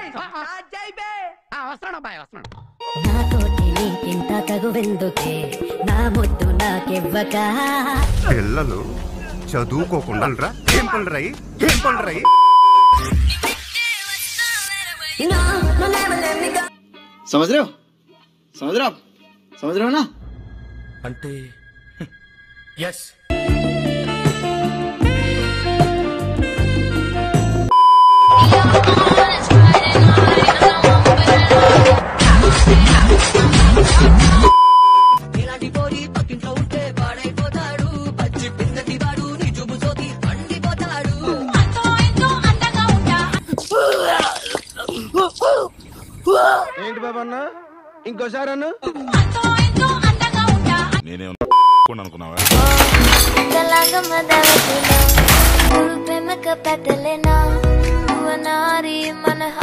వస్తున్నాడు అబ్బాయి వస్తున్నాడు నాతోటి నీకింత తగువెందుకే నా ముద్దు నాకివ్వక పిల్లలు చదువుకోకుండా ఏం పనులు రాయి ఏం పనులు రాయి समझ रहे हो समझ रहे हो आप समझ रहे हो ना అంటే ఎస్ ఏంటి బాబా అన్న ఇంకోసారి అన్న నేనే అనుకున్నావా ప్రేమక పెద్దలేనా నారి మన